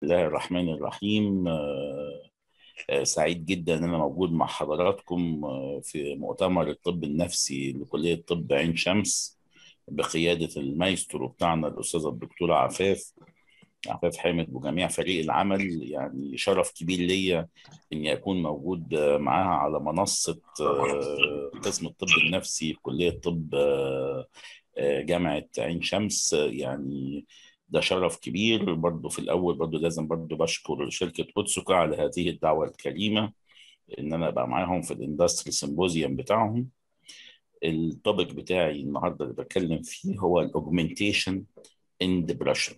الله الرحمن الرحيم سعيد جدا ان انا موجود مع حضراتكم في مؤتمر الطب النفسي لكليه طب عين شمس بقياده المايسترو بتاعنا الاستاذه الدكتوره عفاف عفاف حامد وجميع فريق العمل يعني شرف كبير ليا اني اكون موجود معاها على منصه قسم الطب النفسي في كليه طب جامعه عين شمس يعني ده شرف كبير برضه في الاول برضه لازم برضه بشكر شركه اوتسوكا على هذه الدعوه الكريمه ان انا ابقى معاهم في الاندستري سيمبوزيوم بتاعهم التوبيك بتاعي النهارده اللي بتكلم فيه هو الاوجمنتيشن ان ديبرشن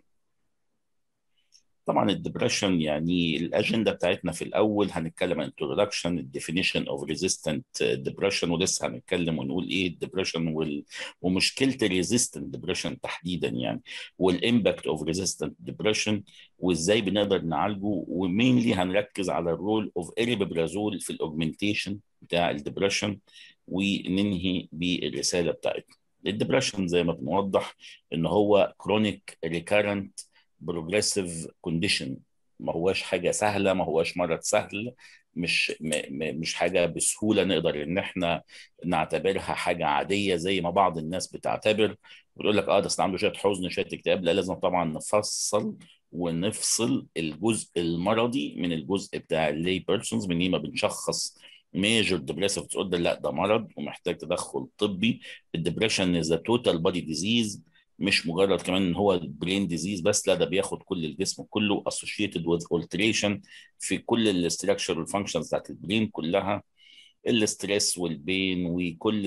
طبعا الدبريشن يعني الاجنده بتاعتنا في الاول هنتكلم عن introduction الديفينيشن اوف ريزيستنت ديبريشن ولسه هنتكلم ونقول ايه الدبريشن وال... ومشكله الريزيستنت ديبريشن تحديدا يعني والامباكت اوف ريزيستنت ديبريشن وازاي بنقدر نعالجه ومينلي هنركز على الرول اوف اريبيبرازول في الاوجمنتيشن بتاع الدبريشن وننهي بالرساله بتاعتنا الدبريشن زي ما بنوضح ان هو كرونيك ريكارنت بروجريسيف كونديشن ما هواش حاجه سهله ما هواش مرض سهل مش م م مش حاجه بسهوله نقدر ان احنا نعتبرها حاجه عاديه زي ما بعض الناس بتعتبر وتقول لك اه ده عنده شويه حزن شويه اكتئاب لا لازم طبعا نفصل ونفصل الجزء المرضي من الجزء بتاع اللي بيرسونز من ما بنشخص ميجر ديبريسيف تقول لا ده مرض ومحتاج تدخل طبي الدبريشن از توتال بادي ديزيز مش مجرد كمان ان هو برين ديزيز بس لا ده بياخد كل الجسم كله associated with alteration في كل الاستراكشر والفانكشنز بتاعت البرين كلها الاستريس والبين وكل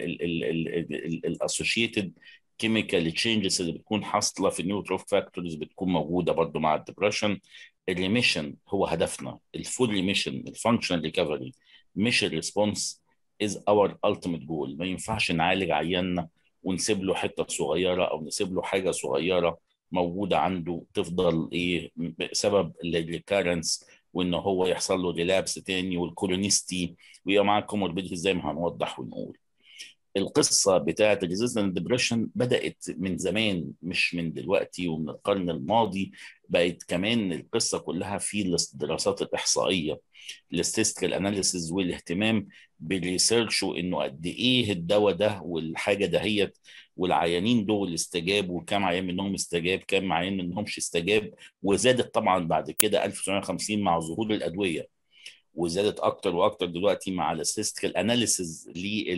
الاسوشيتد كيميكال تشينجز اللي بتكون حاصله في النيوتروف فاكتورز بتكون موجوده برضو مع الدبريشن الريميشن هو هدفنا الفول ريميشن الفانكشنال ريكفري مش الريسبونس از اور ultimate جول ما ينفعش نعالج عياننا ونسيب له حته صغيره او نسيب له حاجه صغيره موجوده عنده تفضل ايه سبب الريكارنس وان هو يحصل له ريلابس تاني والكولونيستي ويبقى معاه كوموربيديتي زي ما هنوضح ونقول القصه بتاعه الريزيستنت ديبريشن بدات من زمان مش من دلوقتي ومن القرن الماضي بقت كمان القصه كلها في الدراسات الاحصائيه الاستيستيكال اناليسيز والاهتمام بالريسيرش وانه قد ايه الدواء ده والحاجه دهيت والعيانين دول استجابوا وكم عيان منهم استجاب كم عيان منهمش استجاب وزادت طبعا بعد كده 1950 مع ظهور الادويه وزادت اكتر واكتر دلوقتي مع الاستيستيكال اناليسيز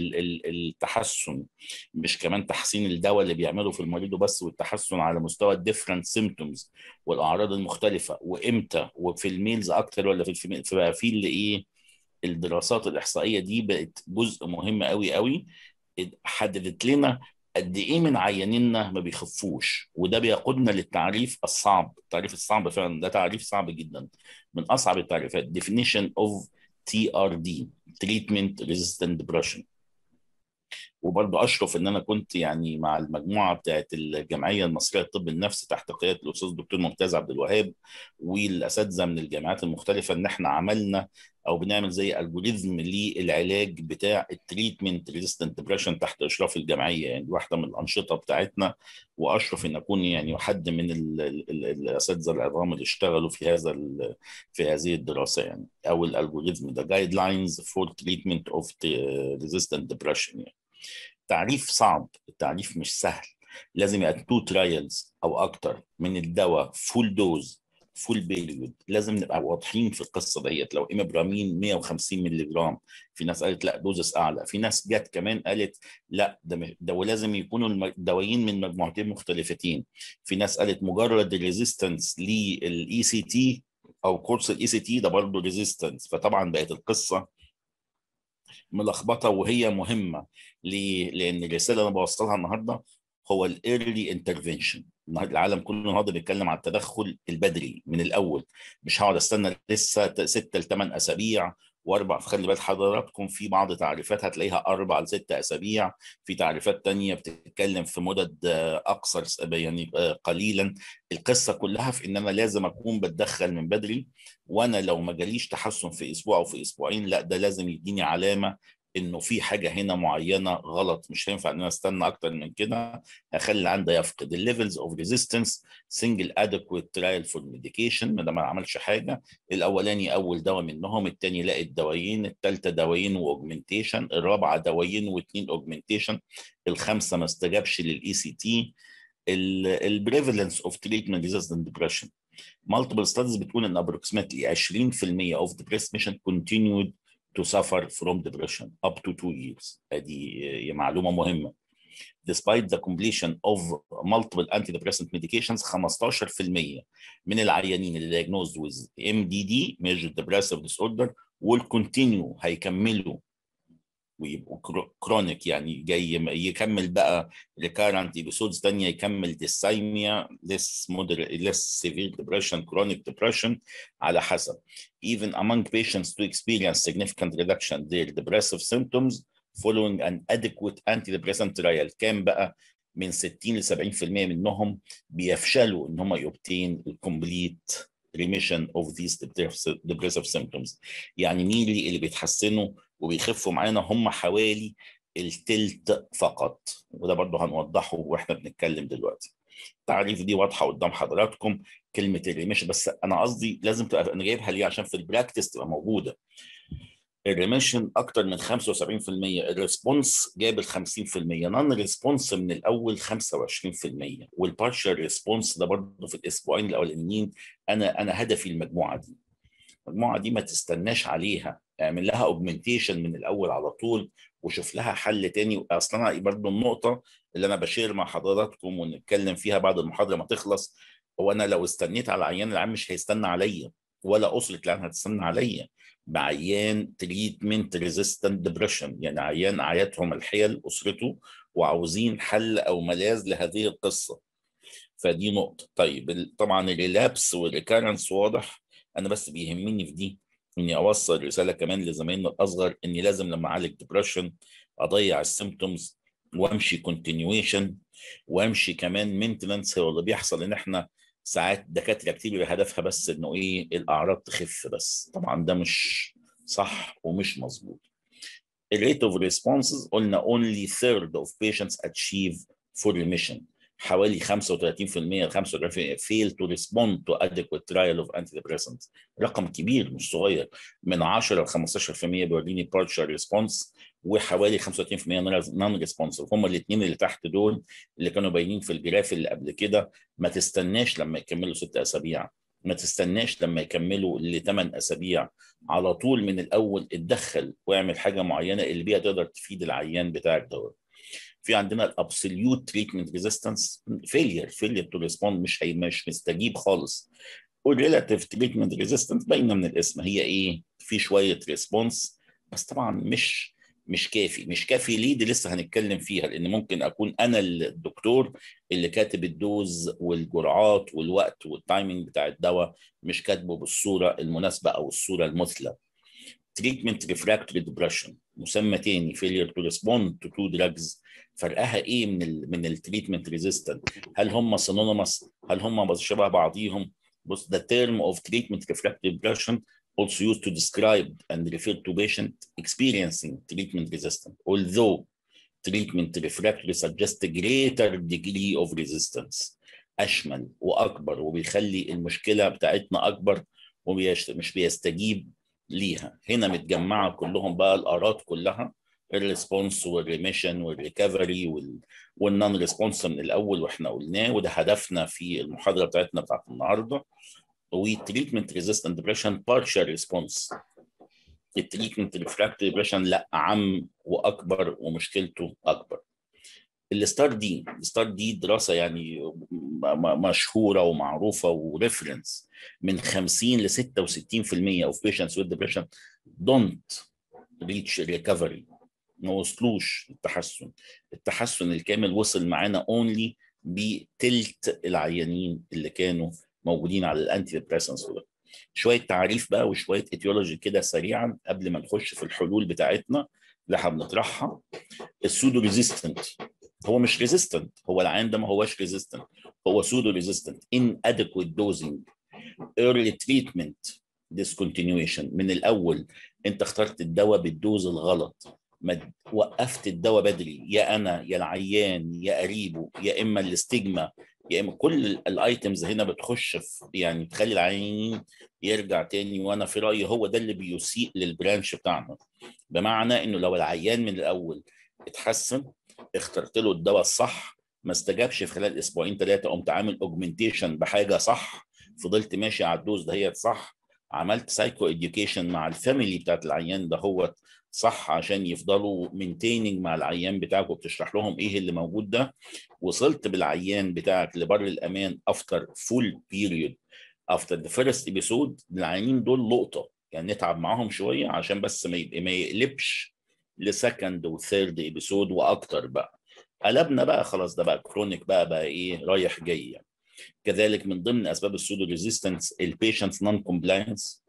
للتحسن مش كمان تحسين الدواء اللي بيعمله في المريض وبس والتحسن على مستوى الديفرنت سيمتومز والاعراض المختلفه وامتى وفي الميلز اكتر ولا في الفيميل فبقى في اللي ايه الدراسات الاحصائيه دي بقت جزء مهم قوي قوي حددت لنا قد ايه من عيانينا ما بيخفوش وده بيقودنا للتعريف الصعب التعريف الصعب فعلا ده تعريف صعب جدا من اصعب التعريفات definition of TRD treatment resistant depression وبرضه اشرف ان انا كنت يعني مع المجموعه بتاعت الجمعيه المصريه للطب النفسي تحت قياده الاستاذ الدكتور ممتاز عبد الوهاب والاساتذه من الجامعات المختلفه ان احنا عملنا او بنعمل زي الجوريزم للعلاج بتاع التريتمنت ريزيستنت ديبريشن تحت اشراف الجمعيه يعني واحده من الانشطه بتاعتنا واشرف ان اكون يعني حد من الاساتذه العظام اللي اشتغلوا في هذا في هذه الدراسه يعني او الالجوريزم ده جايد لاينز فور تريتمنت اوف ريزيستنت ديبريشن يعني تعريف صعب التعريف مش سهل لازم يبقى تو ترايلز او اكتر من الدواء فول دوز فول بيريود لازم نبقى واضحين في القصه ديت لو ايمابرامين 150 مللي جرام في ناس قالت لا دوزس اعلى في ناس جت كمان قالت لا ده ده ولازم يكونوا الدوايين من مجموعتين مختلفتين في ناس قالت مجرد الريزيستنس للاي سي تي او كورس الاي سي تي ده برضه ريزيستنس فطبعا بقت القصه ملخبطه وهي مهمه ليه؟ لان الرساله اللي انا بوصلها النهارده هو الايرلي انترفنشن العالم كله النهارده بيتكلم على التدخل البدري من الاول مش هقعد استنى لسه ستة لثمان اسابيع واربع خلي بال حضراتكم في بعض تعريفات هتلاقيها اربع لست اسابيع في تعريفات تانية بتتكلم في مدد اقصر يعني قليلا القصه كلها في ان انا لازم اكون بتدخل من بدري وانا لو ما جاليش تحسن في اسبوع او في اسبوعين لا ده لازم يديني علامه انه في حاجه هنا معينه غلط مش هينفع ان انا استنى اكتر من كده هخلي عندي يفقد الليفلز اوف ريزيستنس سنجل ادكويت ترايل فور ميديكيشن ما دام ما عملش حاجه الاولاني اول دواء منهم الثاني لقى الدوايين الثالثه دوايين واوجمنتيشن الرابعه دوايين واثنين اوجمنتيشن الخامسه ما استجابش للاي سي تي البريفالنس اوف تريتمنت ريزيستنت ديبريشن multiple studies بتقول ان approximately 20% of depressed patient continued to suffer from depression up to two years ادي معلومه مهمه despite the completion of multiple antidepressant medications 15% من العيانين اللي diagnosed with MDD major depressive disorder will continue هيكملوا ويبقوا كرونيك يعني جاي يكمل بقى ريكارنت ايبيسودز ثانيه يكمل ديسايميا less moderate less severe depression chronic depression على حسب even among patients to experience significant reduction their depressive symptoms following an adequate antidepressant trial كام بقى من 60 ل 70% منهم بيفشلوا ان هم يوبتين الكومبليت remission of these depressive symptoms يعني مين اللي بيتحسنوا وبيخفوا معانا هم حوالي التلت فقط وده برضه هنوضحه واحنا بنتكلم دلوقتي التعريف دي واضحه قدام حضراتكم كلمه الريميشن بس انا قصدي لازم تبقى انا جايبها ليه عشان في البراكتس تبقى موجوده الريميشن اكتر من 75% الريسبونس جاب ال 50% نون ريسبونس من الاول 25% والبارشال ريسبونس ده برضه في الاسبوعين الاولانيين انا انا هدفي المجموعه دي المجموعه دي ما تستناش عليها اعمل لها اوجمنتيشن من الاول على طول وشوف لها حل تاني اصلا برضه النقطه اللي انا بشير مع حضراتكم ونتكلم فيها بعد المحاضره ما تخلص هو انا لو استنيت على عيان العام مش هيستنى عليا ولا اسره العيان هتستنى عليا بعيان تريتمنت ريزيستنت ديبريشن يعني عيان عياتهم الحيل اسرته وعاوزين حل او ملاذ لهذه القصه فدي نقطه طيب طبعا الريلابس والريكارنس واضح انا بس بيهمني في دي اني اوصل رساله كمان لزمايلنا الاصغر اني لازم لما اعالج ديبريشن اضيع السيمتومز وامشي كونتينيويشن وامشي كمان مينتننس هو اللي بيحصل ان احنا ساعات دكاتره كتير هدفها بس انه ايه الاعراض تخف بس طبعا ده مش صح ومش مظبوط الريت اوف ريسبونسز قلنا only third of patients achieve full remission حوالي 35% 35 fail to respond to adequate trial of antidepressants رقم كبير مش صغير من 10 ل 15% بيوريني partial response وحوالي 35% non responsive هم الاثنين اللي تحت دول اللي كانوا باينين في الجراف اللي قبل كده ما تستناش لما يكملوا ست اسابيع ما تستناش لما يكملوا ل 8 اسابيع على طول من الاول اتدخل واعمل حاجه معينه اللي بيها تقدر تفيد العيان بتاعك دوت في عندنا الابسوليوت تريتمنت ريزيستنس فيلير فيلير تو ريسبوند مش هي مش مستجيب خالص والريلاتيف تريتمنت ريزيستنس باينه من الاسم هي ايه في شويه ريسبونس بس طبعا مش مش كافي مش كافي ليه دي لسه هنتكلم فيها لان ممكن اكون انا الدكتور اللي كاتب الدوز والجرعات والوقت والتايمنج بتاع الدواء مش كاتبه بالصوره المناسبه او الصوره المثلى تريتمنت ريفراكتوري ديبريشن مسمى تاني failure to respond to two drugs فرقها ايه من ال من التريتمنت ريزيستنت هل هم synonymous هل هم شبه بعضيهم بص the term of treatment refractory depression also used to describe and refer to patient experiencing treatment resistant although treatment refractory suggests a greater degree of resistance اشمل واكبر وبيخلي المشكله بتاعتنا اكبر ومش بيستجيب ليها هنا متجمعه كلهم بقى الارات كلها الريسبونس والريميشن والريكفري والنون ريسبونس من الاول واحنا قلناه وده هدفنا في المحاضره بتاعتنا بتاعت النهارده وتريتمنت ريزيستنت ديبريشن بارشال ريسبونس التريتمنت ريفراكتوري ديبريشن لا عم واكبر ومشكلته اكبر الستار دي الستار دي دراسه يعني مشهوره ومعروفه وريفرنس من 50 ل 66% of patients with depression don't reach recovery ما وصلوش التحسن التحسن الكامل وصل معانا اونلي بتلت العيانين اللي كانوا موجودين على الانتي ديبريسنس شويه تعريف بقى وشويه ايتيولوجي كده سريعا قبل ما نخش في الحلول بتاعتنا اللي احنا بنطرحها السودو ريزيستنت هو مش ريزيستنت هو العيان ده ما هوش ريزيستنت هو سودو ريزيستنت ان ادكويت دوزنج early treatment discontinuation من الاول انت اخترت الدواء بالدوز الغلط ما وقفت الدواء بدري يا انا يا العيان يا قريبه يا اما الاستجما يا اما كل الايتمز هنا بتخش في يعني تخلي العيان يرجع تاني وانا في رايي هو ده اللي بيسيء للبرانش بتاعنا بمعنى انه لو العيان من الاول اتحسن اخترت له الدواء الصح ما استجابش في خلال اسبوعين ثلاثه قمت عامل اوجمنتيشن بحاجه صح فضلت ماشي على الدوز دهيت صح عملت سايكو اديوكيشن مع الفاميلي بتاعت العيان ده هو صح عشان يفضلوا مينتيننج مع العيان بتاعك وبتشرح لهم ايه اللي موجود ده وصلت بالعيان بتاعك لبر الامان افتر فول بيريود افتر ذا فيرست ابيسود العيانين دول لقطه يعني نتعب معاهم شويه عشان بس ما ما يقلبش لسكند وثيرد ابيسود واكتر بقى قلبنا بقى خلاص ده بقى كرونيك بقى بقى ايه رايح جاي يعني. كذلك من ضمن اسباب السودو ريزيستنس البيشنت نون كومبلاينس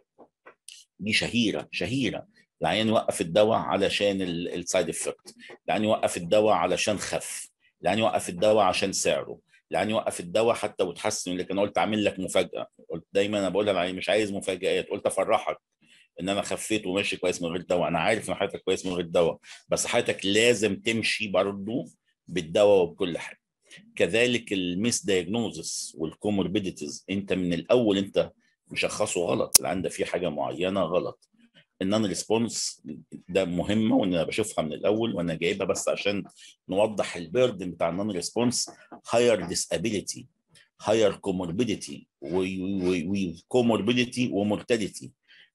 دي شهيره شهيره العيان يوقف الدواء علشان السايد افكت العيان يوقف الدواء علشان خف العيان يوقف الدواء عشان سعره العيان يوقف الدواء حتى وتحسن لكن قلت اعمل لك مفاجاه قلت دايما انا بقول للعيان مش عايز مفاجآت قلت افرحك ان انا خفيت وماشي كويس من غير دواء انا عارف ان حياتك كويس من غير دواء بس حياتك لازم تمشي برضه بالدواء وبكل حاجه كذلك الميس دايجنوزس والكوموربيديتيز انت من الاول انت مشخصه غلط اللي عنده فيه حاجه معينه غلط النون ريسبونس ده مهمه وان انا بشوفها من الاول وانا جايبها بس عشان نوضح البيردن بتاع النون ريسبونس هاير ديسابيليتي هاير كوموربيديتي وكوموربيديتي ومورتاليتي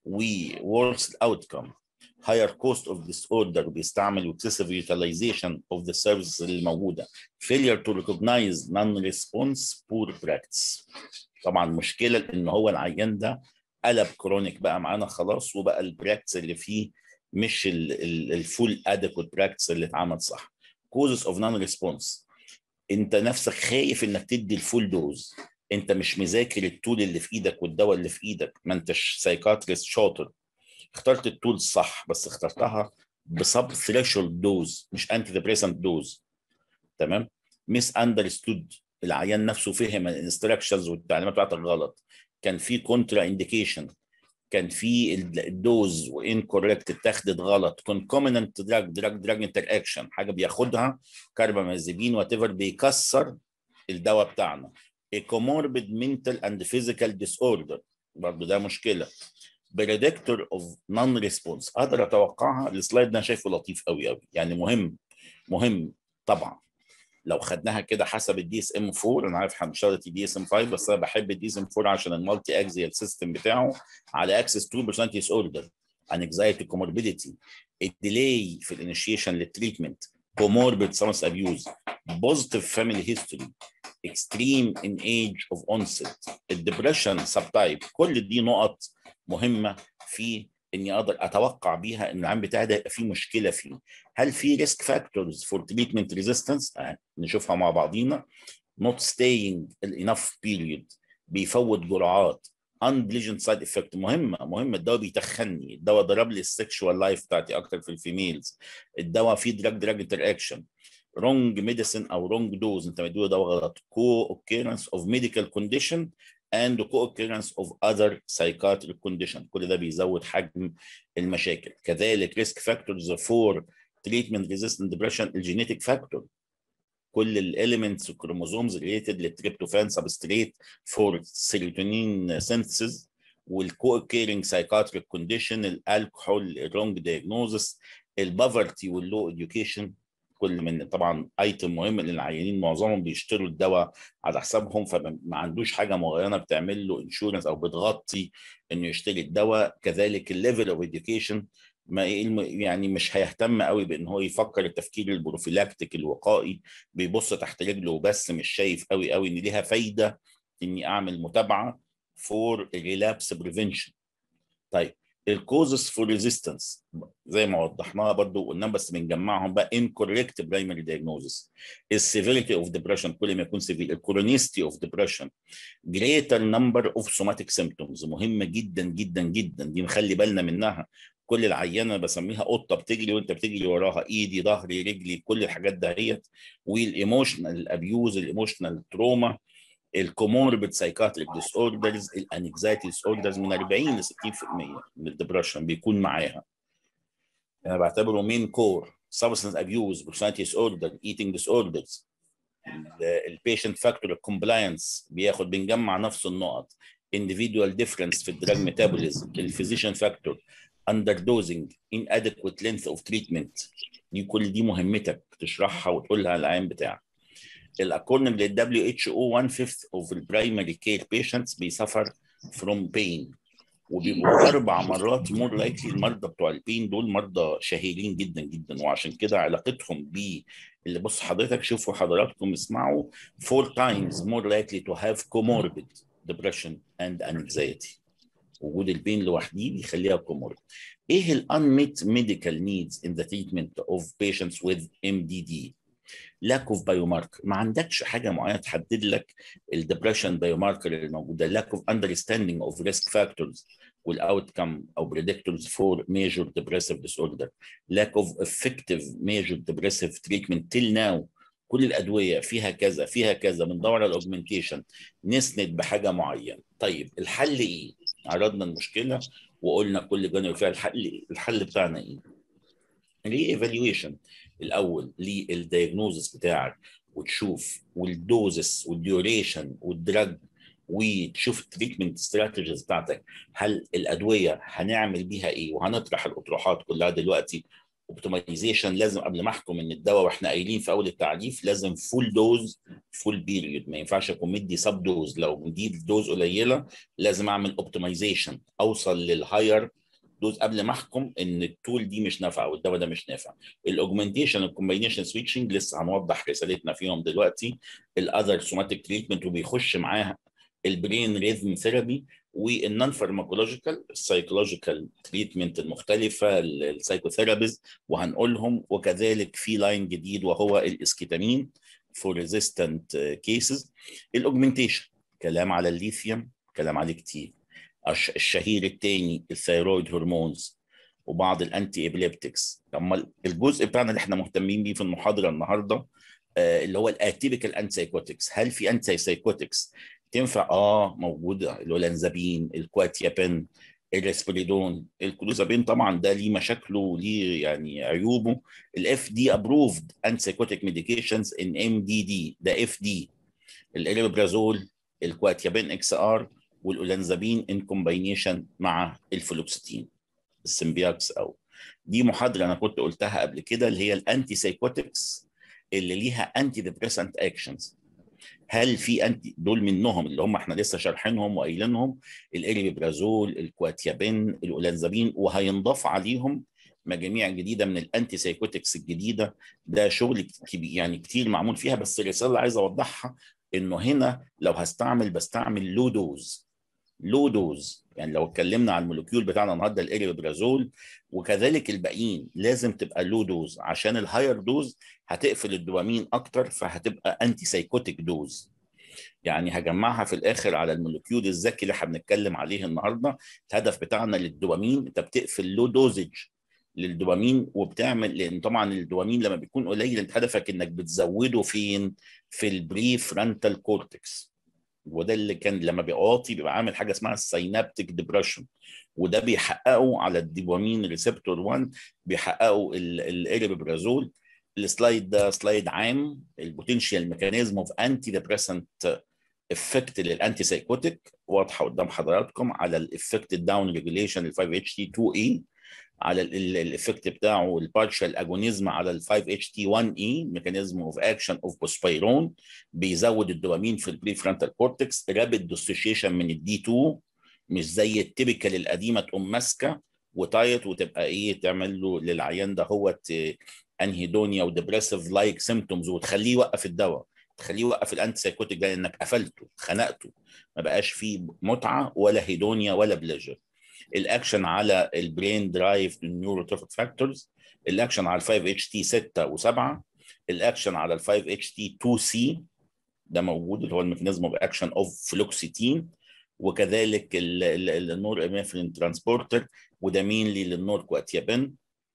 وورس اوتكم higher cost of disorder بيستعمل excessive utilization of the services اللي موجوده failure to recognize non-response poor practice طبعا مشكله ان هو العيان ده قلب كرونيك بقى معانا خلاص وبقى البراكتس اللي فيه مش الفول ادكوت براكتس اللي اتعمل صح causes of non-response انت نفسك خايف انك تدي الفول دوز انت مش مذاكر التول اللي في ايدك والدواء اللي في ايدك ما انتش سايكاتريست شاطر اخترت التول الصح بس اخترتها بسب ثريشولد دوز مش انتي ديبريسنت دوز تمام ميس اندرستود العيان نفسه فهم الانستراكشنز والتعليمات بتاعتك غلط كان في كونترا انديكيشن كان في الدوز وانكوركت اتاخدت غلط كونكوميننت دراج دراج دراج انتر اكشن حاجه بياخدها كاربامازيبين وات ايفر بيكسر الدواء بتاعنا comorbid mental and physical disorder برضه ده مشكله بريدكتور اوف نون ريسبونس اقدر اتوقعها السلايد ده شايفه لطيف قوي قوي يعني مهم مهم طبعا لو خدناها كده حسب الدي اس ام 4 انا عارف هنشتغل دي اس ام 5 بس انا بحب الدي اس ام 4 عشان المالتي اكزيال سيستم بتاعه على اكسس 2 بيرسوناليتي ديس اوردر انكزايتي كوموربيديتي الديلي في الانيشيشن للتريتمنت comorbid substance abuse positive family history extreme in age of onset الدبريشن subtype كل دي نقط مهمه في اني اقدر اتوقع بيها ان العام بتاعي ده يبقى فيه مشكله فيه هل في ريسك فاكتورز فور تريتمنت ريزيستنس نشوفها مع بعضينا not staying enough period بيفوت جرعات unpleasant side effect مهمه مهمه الدواء بيتخني الدواء ضرب لي السكشوال لايف بتاعتي اكتر في الفيميلز الدواء فيه دراج دراج انتر اكشن wrong medicine او wrong dose انت مديله دواء غلط co occurrence of medical condition and co-occurrence of other psychiatric condition كل ده بيزود حجم المشاكل كذلك risk factors for treatment resistant depression الجينيتك فاكتور كل الاليمنتس والكروموزومز ريليتد للتريبتوفان سبستريت فور سيروتونين سينثيسيس والكو اوكيرنج سايكاتريك كونديشن الالكحول الرونج دايجنوزس البافرتي واللو اديوكيشن كل من طبعا ايتم مهم ان العيانين معظمهم بيشتروا الدواء على حسابهم فما عندوش حاجه معينه بتعمل له انشورنس او بتغطي انه يشتري الدواء كذلك الليفل اوف اديوكيشن ما يعني مش هيهتم قوي بان هو يفكر التفكير البروفيلاكتيك الوقائي بيبص تحت رجله بس مش شايف قوي قوي ان ليها فايده اني اعمل متابعه فور ريلابس بريفنشن طيب الكوزز فور ريزيستنس زي ما وضحناها برضو قلنا بس بنجمعهم بقى incorrect primary diagnosis السيفيريتي اوف ديبرشن كل ما يكون سيفير الكرونيستي اوف ديبرشن greater number of somatic symptoms مهمه جدا جدا جدا دي نخلي بالنا منها كل العيانه بسميها قطه بتجري وانت بتجري وراها ايدي ظهري رجلي كل الحاجات دهيت والايموشنال ابيوز الايموشنال تروما الكوموربيد سايكاتريك ديس اوردرز الانكزايتي ديس اوردرز من 40 ل 60% من الدبرشن بيكون معاها انا بعتبره مين كور substance abuse personality disorder eating disorders البيشنت فاكتور الكومبلاينس بياخد بنجمع نفس النقط individual difference في الدراج ميتابوليزم الفيزيشن فاكتور underdosing inadequate length of treatment دي كل دي مهمتك تشرحها وتقولها للعيان بتاعك according لل WHO one fifth of the primary care patients بيسفر from pain وبيبقوا اربع مرات مور لايكلي المرضى بتوع البين دول مرضى شهيرين جدا جدا وعشان كده علاقتهم ب اللي بص حضرتك شوفوا حضراتكم اسمعوا four times more likely to have comorbid depression and anxiety وجود البين لوحده بيخليها كوموربيد ايه ال unmet medical needs in the treatment of patients with MDD lack of biomarker ما عندكش حاجه معينه تحدد لك الدبريشن بايوماركر اللي موجوده lack of understanding of risk factors والاوتكم او predictors for major depressive disorder lack of effective major depressive treatment till now كل الادويه فيها كذا فيها كذا بندور على الاوجمنتيشن نسند بحاجه معينه طيب الحل ايه عرضنا المشكله وقلنا كل جانب فيها الحل إيه؟ الحل بتاعنا ايه ري ايفالويشن الاول للدياجنوزس بتاعك وتشوف والدوزس والديوريشن والدراج وتشوف التريتمنت استراتيجيز بتاعتك هل الادويه هنعمل بيها ايه وهنطرح الاطروحات كلها دلوقتي اوبتمايزيشن لازم قبل ما احكم ان الدواء واحنا قايلين في اول التعريف لازم فول دوز فول بيريود ما ينفعش اكون مدي سب دوز لو دي دوز قليله لازم اعمل اوبتمايزيشن اوصل للهاير دوز قبل ما احكم ان التول دي مش نافعه والدواء ده مش نافع الاوجمنتيشن الكومباينيشن سويتشنج لسه هنوضح رسالتنا فيهم دلوقتي الاذر سوماتيك تريتمنت وبيخش معاها البرين ريزم ثيرابي والنون فارماكولوجيكال السايكولوجيكال تريتمنت المختلفه السايكوثيرابيز وهنقولهم وكذلك في لاين جديد وهو الاسكيتامين فور ريزيستنت كيسز الاوجمنتيشن كلام على الليثيوم كلام عليه كتير الشهير الثاني الثيرويد هرمونز وبعض الانتي ابليبتكس اما الجزء بتاعنا اللي احنا مهتمين بيه في المحاضره النهارده اللي هو الاتيبيكال انتي سايكوتكس هل في انتي سايكوتكس تنفع اه موجوده الولانزابين الكواتيابين الريسبريدون الكلوزابين طبعا ده ليه مشاكله وليه يعني عيوبه الاف دي ابروفد انتي سايكوتيك ميديكيشنز ان ام دي دي ده اف دي الاريبرازول الكواتيابين اكس ار والاولانزابين ان كومباينيشن مع الفلوكستين السمبياكس او دي محاضره انا كنت قلتها قبل كده اللي هي الانتي سايكوتكس اللي ليها انتي ديبريسنت اكشنز هل في انتي دول منهم اللي هم احنا لسه شارحينهم وقايلينهم الاريبرازول الكواتيابين الاولانزابين وهينضاف عليهم مجاميع جديده من الانتي سايكوتكس الجديده ده شغل كبير يعني كتير معمول فيها بس الرساله اللي عايز اوضحها انه هنا لو هستعمل بستعمل لو دوز لو دوز يعني لو اتكلمنا عن المولكيول بتاعنا النهارده الاريبرازول وكذلك الباقيين لازم تبقى لو دوز عشان الهاير دوز هتقفل الدوبامين اكتر فهتبقى انتي سايكوتيك دوز يعني هجمعها في الاخر على المولكيول الذكي اللي احنا بنتكلم عليه النهارده الهدف بتاعنا للدوبامين انت بتقفل لو دوزج للدوبامين وبتعمل لان طبعا الدوبامين لما بيكون قليل انت هدفك انك بتزوده فين في البري فرونتال كورتكس وده اللي كان لما بيعاطي بيبقى عامل حاجه اسمها السينابتيك ديبرشن وده بيحققه على الدوبامين ريسبتور 1 بيحققه الاريبرازول السلايد ده سلايد عام البوتنشال ميكانيزم اوف انتي ديبريسنت افكت للانتي سايكوتيك واضحه قدام حضراتكم على الافكت الداون ريجوليشن ال 5 اتش تي 2 اي على الافكت بتاعه البارشال اجونيزم على ال 5 اتش تي 1 اي ميكانيزم اوف اكشن اوف بوسبيرون بيزود الدوبامين في البري فرونتال كورتكس رابيد ديسوشيشن من الدي 2 مش زي التيبيكال القديمه تقوم ماسكه وتايت وتبقى ايه تعمل له للعيان ده هو انهيدونيا وديبريسيف لايك سيمتومز وتخليه يوقف الدواء تخليه يوقف الانتي سايكوتيك ده لانك قفلته خنقته ما بقاش فيه متعه ولا هيدونيا ولا بليجر الاكشن على البرين درايف نيوروتروفيك فاكتورز الاكشن على ال 5 اتش تي 6 و7 الاكشن على ال 5 اتش تي 2 سي ده موجود اللي هو الميكانيزم اوف اكشن اوف فلوكسيتين وكذلك النور اميفرين ترانسبورتر وده مينلي للنور كواتيابين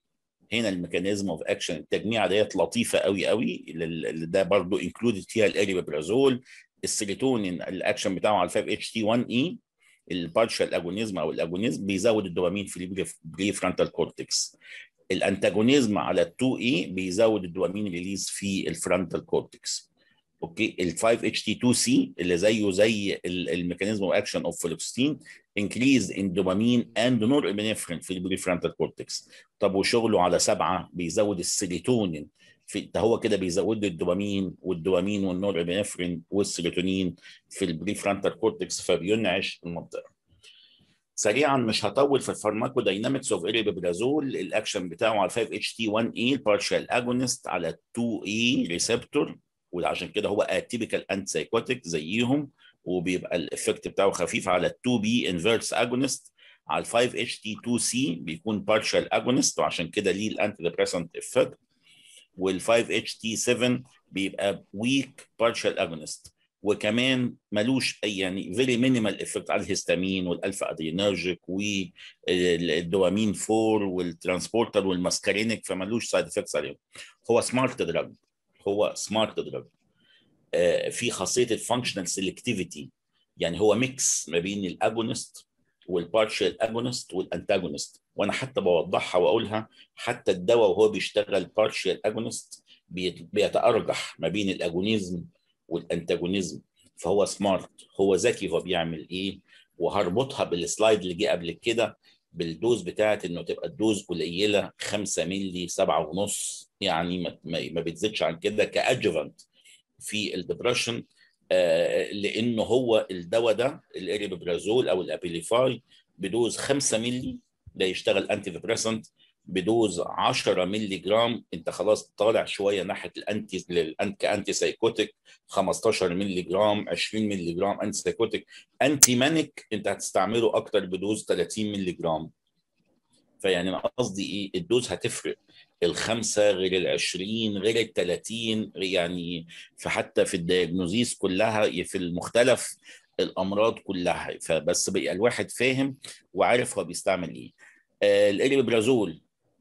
هنا الميكانيزم اوف اكشن التجميعه ديت لطيفه قوي قوي ده برضو انكلودد فيها الاريبرازول السيروتونين الاكشن بتاعه على 5 اتش تي 1 اي البارشال اجونيزم او الاجونيزم بيزود الدوبامين في البري فرونتال كورتكس الانتاجونيزم على ال 2 اي بيزود الدوبامين ريليز في الفرونتال كورتكس اوكي ال 5 اتش تي 2 سي اللي زيه زي الميكانيزم اوف اكشن اوف فلوكستين انكريز ان دوبامين اند نور ابنفرين في البريفرونتال كورتكس طب وشغله على سبعه بيزود السيروتونين في ده هو كده بيزود الدوبامين والدوبامين والنور ابنفرين والسيروتونين في البريفرونتال كورتكس فبينعش المنطقه سريعا مش هطول في الفارماكو داينامكس اوف اريبيبرازول الاكشن بتاعه على 5 اتش تي 1 اي البارشال اجونست على 2 اي ريسبتور وعشان كده هو اتيبيكال انت سايكوتيك زيهم وبيبقى الافكت بتاعه خفيف على 2 بي انفيرس اجونست على 5 اتش تي 2 سي بيكون بارشال اجونست وعشان كده ليه الانتي ديبريسنت افكت وال 5 اتش تي 7 بيبقى ويك بارشال اجونست وكمان ملوش اي يعني فيري مينيمال افكت على الهستامين والالفا ادرينرجيك والدوامين 4 والترانسبورتر والماسكارينيك فملوش سايد افكتس عليهم هو سمارت دراج هو سمارت دراج آه في خاصيه الفانكشنال سيلكتيفيتي يعني هو ميكس ما بين الاجونست والبارشال اجونست والانتاجونست وانا حتى بوضحها واقولها حتى الدواء وهو بيشتغل بارشال اجونست بيتارجح ما بين الاجونيزم والانتاجونيزم فهو سمارت هو ذكي هو بيعمل ايه وهربطها بالسلايد اللي جه قبل كده بالدوز بتاعت انه تبقى الدوز قليله 5 مللي 7 ونص يعني ما, ما بتزيدش عن كده كادجفنت في الدبرشن آه لانه هو الدواء ده الاريبيبرازول او الابيليفاي بدوز 5 مللي ده يشتغل انتي ديبريسنت بدوز 10 مللي جرام انت خلاص طالع شويه ناحيه الانتي للانت كانتي سايكوتيك 15 مللي جرام 20 مللي جرام انتي سايكوتيك انتي مانيك انت هتستعمله اكتر بدوز 30 مللي جرام فيعني انا قصدي ايه الدوز هتفرق الخمسه غير ال 20 غير ال 30 يعني فحتى في الدياجنوزيس كلها في المختلف الامراض كلها فبس بقى الواحد فاهم وعارف هو بيستعمل ايه آه الاريبرازول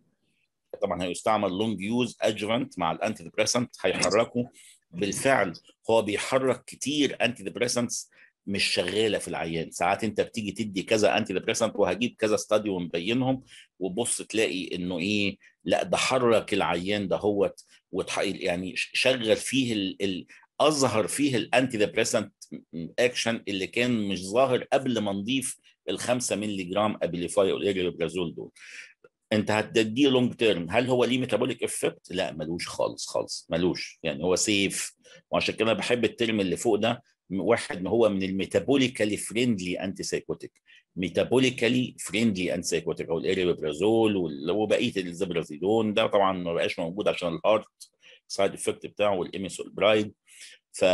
طبعا هيستعمل لونج يوز ادجفنت مع الانتي ديبريسنت هيحركه بالفعل هو بيحرك كتير انتي ديبريسنتس مش شغاله في العيان ساعات انت بتيجي تدي كذا انتي ديبريسنت وهجيب كذا ستادي ونبينهم وبص تلاقي انه ايه لا ده حرك العيان ده هو يعني شغل فيه ال ال اظهر فيه الانتي ديبريسنت اكشن اللي كان مش ظاهر قبل ما نضيف ال 5 مللي جرام ابيليفاي او الاريبرازول دول انت هتديه لونج تيرم هل هو ليه ميتابوليك افكت؟ لا ملوش خالص خالص ملوش يعني هو سيف وعشان كده بحب الترم اللي فوق ده واحد ما هو من الميتابوليكالي فريندلي انتي سايكوتيك ميتابوليكالي فريندلي انتي سايكوتيك او الاريبرازول وبقيه الزبرازيدون ده طبعا ما بقاش موجود عشان الهارت سايد افكت بتاعه والاميسول برايد ف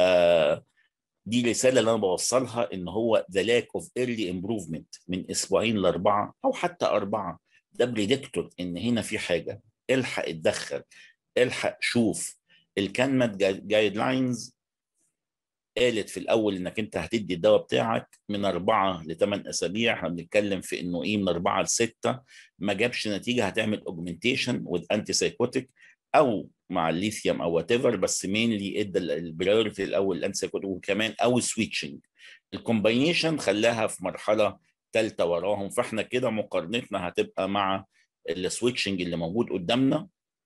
دي رساله اللي انا بوصلها ان هو ذا لاك اوف ايرلي امبروفمنت من اسبوعين لاربعه او حتى اربعه ده بريدكتور ان هنا في حاجه الحق اتدخل الحق شوف الكانمات جايد لاينز قالت في الاول انك انت هتدي الدواء بتاعك من اربعه لثمان اسابيع احنا بنتكلم في انه ايه من اربعه لسته ما جابش نتيجه هتعمل اوجمنتيشن وذ انتي سايكوتيك او مع الليثيوم او وات ايفر بس مينلي ادى البريورتي الاول الانتي سايكوتيك وكمان او سويتشنج الكومباينيشن خلاها في مرحله ثالثه وراهم فاحنا كده مقارنتنا هتبقى مع السويتشنج اللي موجود قدامنا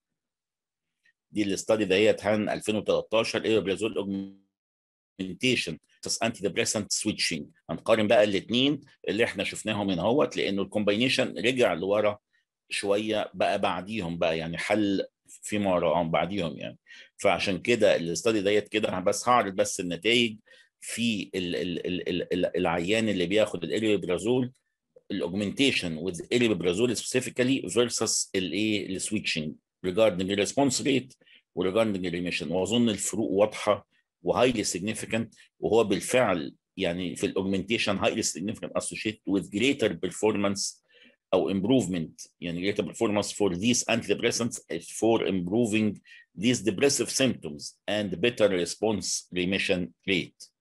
دي الاستادي ديت هان 2013 ايربرازول اوجمنتيشن انتي ديبريسنت سويتشنج هنقارن بقى الاثنين اللي احنا شفناهم هنا اهوت لانه الكومباينيشن رجع لورا شويه بقى بعديهم بقى يعني حل فيما وراهم بعديهم يعني فعشان كده الاستادي ديت كده بس هعرض بس النتائج في ال ال ال ال العيان اللي بياخد الاريبرازول الاوجمنتيشن with aripiprazole specifically versus الايه السويتشنج regarding the response rate و regarding the remission واظن الفروق واضحه وهايلي significant وهو بالفعل يعني في الاوجمنتيشن highly significant associated with greater performance او improvement يعني greater performance for these antidepressants for improving these depressive symptoms and better response remission rate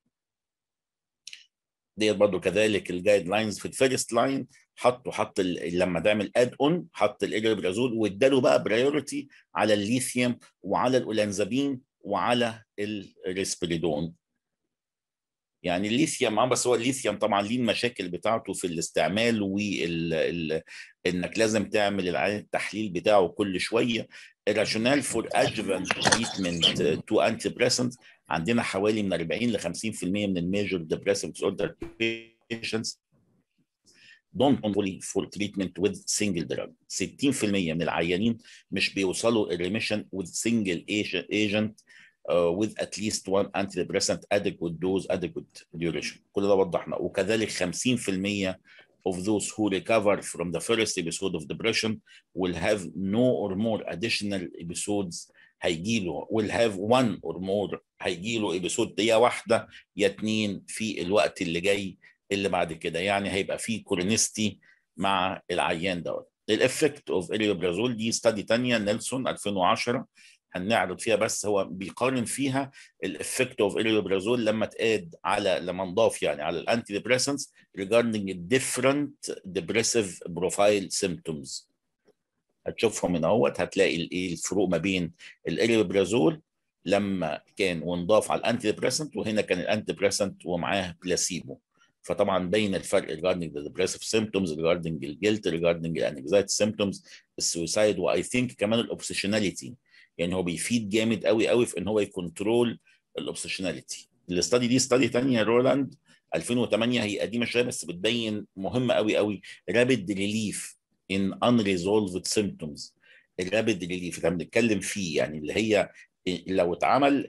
ديت برضه كذلك الجايد لاينز في الفيرست لاين حطوا حط لما تعمل اد اون حط الاريبرازول واداله بقى برايورتي على الليثيوم وعلى الاولانزابين وعلى الريسبريدون يعني الليثيوم اه بس هو الليثيوم طبعا ليه المشاكل بتاعته في الاستعمال وال ال... انك لازم تعمل العين التحليل بتاعه كل شويه الراشونال فور ادجفنت تريتمنت تو انتي بريسنت عندنا حوالي من 40 ل 50% من الميجور ديبريسيف اوردر patients don't only for treatment with single drug 60% من العيانين مش بيوصلوا الريميشن with single agent uh, with at least one antidepressant adequate dose adequate duration كل ده وضحنا وكذلك 50% of those who recover from the first episode of depression will have no or more additional episodes هيجيله will have one or more هيجيله episode يا واحدة يا اتنين في الوقت اللي جاي اللي بعد كده يعني هيبقى في كورنستي مع العيان دوت الافكت اوف اريوبرازول دي ستادي تانية نيلسون 2010 هنعرض فيها بس هو بيقارن فيها الافكت اوف اريوبرازول لما اتقاد على لما نضاف يعني على الانتي ديبريسنتس regarding different depressive profile symptoms هتشوفهم هنا اهوت هتلاقي الايه الفروق ما بين الاريوبرازول لما كان ونضاف على الانتي ديبريسنت وهنا كان الانتي ديبريسنت ومعاه بلاسيبو فطبعا بين الفرق regarding the depressive symptoms regarding الجلت regarding الانكزايتي symptoms السويسايد واي ثينك كمان الاوبسيشناليتي يعني هو بيفيد جامد قوي قوي في ان هو يكنترول الاوبسيشناليتي الاستادي دي استادي ثانيه رولاند 2008 هي قديمه شويه بس بتبين مهمه قوي قوي رابيد ريليف ان unresolved symptoms الرابيد ريليف اللي بنتكلم فيه يعني اللي هي لو اتعمل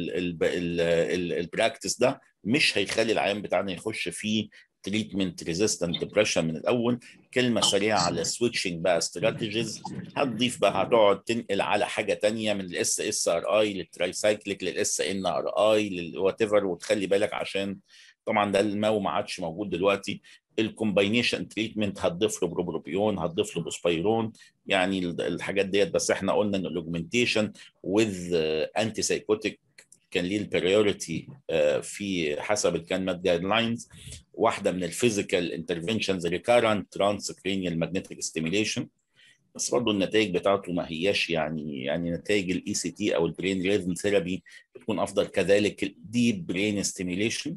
البراكتس ده مش هيخلي العيان بتاعنا يخش في تريتمنت ريزيستنت ديبريشن من الاول كلمه سريعه على سويتشنج بقى استراتيجيز هتضيف بقى هتقعد تنقل على حاجه تانية من الاس اس ار اي للترايسايكليك للاس ان ار اي للوات ايفر وتخلي بالك عشان طبعا ده الماو ما عادش موجود دلوقتي الكومباينيشن تريتمنت هتضيف له بروبروبيون هتضيف له بوسبايرون يعني الحاجات ديت بس احنا قلنا ان الاوجمنتيشن وذ انتي سايكوتيك كان ليه البريوريتي في حسب الكان جايد لاينز واحده من الفيزيكال انترفنشنز ريكارنت ترانسكرينيال ماجنتيك ستيميليشن بس برضه النتائج بتاعته ما هياش يعني يعني نتائج الاي سي تي او البرين ريزم ثيرابي بتكون افضل كذلك الديب برين ستيميليشن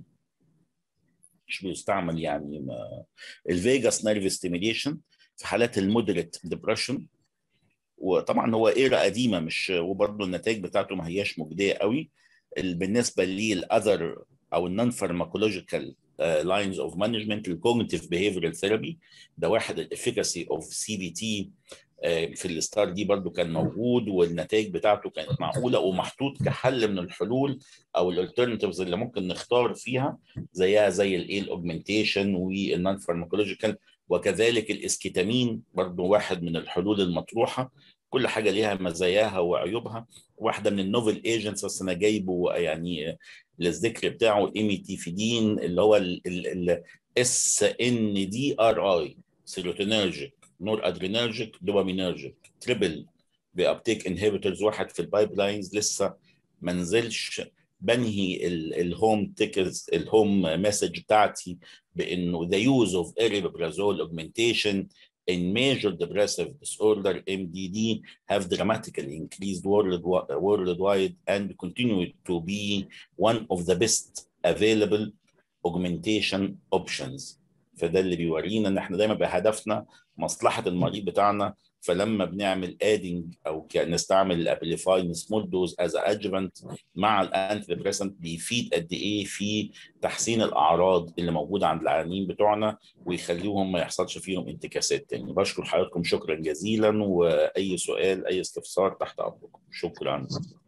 مش بيستعمل يعني ما الفيجاس نيرف ستيميليشن في حالات المودريت ديبرشن وطبعا هو ايرا قديمه مش وبرضه النتائج بتاعته ما هياش مجديه قوي بالنسبه للاذر او النون فارماكولوجيكال لاينز اوف مانجمنت الكوجنيتيف بيهيفيرال ثيرابي ده واحد الافيكاسي اوف سي بي تي في الستار دي برضو كان موجود والنتائج بتاعته كانت معقوله ومحطوط كحل من الحلول او الالترناتيفز اللي ممكن نختار فيها زيها زي الايه الاوجمنتيشن والنون فارماكولوجيكال وكذلك الاسكيتامين برضو واحد من الحلول المطروحه كل حاجه ليها مزاياها وعيوبها واحده من النوفل ايجنتس بس انا جايبه يعني للذكر بتاعه ايميتيفيدين اللي هو الاس ان دي ار اي سيروتونيرجيك نور ادرينرجيك دوبامينرجيك تريبل بابتيك انهبيتورز واحد في البايب لاينز لسه ما نزلش بنهي الهوم تيكرز الهوم مسج بتاعتي بانه the use of aripiprazole augmentation in major depressive disorder MDD have dramatically increased worldwide, worldwide and continue to be one of the best available augmentation options فده اللي بيورينا ان احنا دايما بهدفنا مصلحه المريض بتاعنا فلما بنعمل ادنج او نستعمل الابيليفاي سمول دوز از ادجفنت مع الانتي ديبريسنت بيفيد قد ايه في تحسين الاعراض اللي موجوده عند العيانين بتوعنا ويخليهم ما يحصلش فيهم انتكاسات تاني بشكر حضراتكم شكرا جزيلا واي سؤال اي استفسار تحت امركم شكرا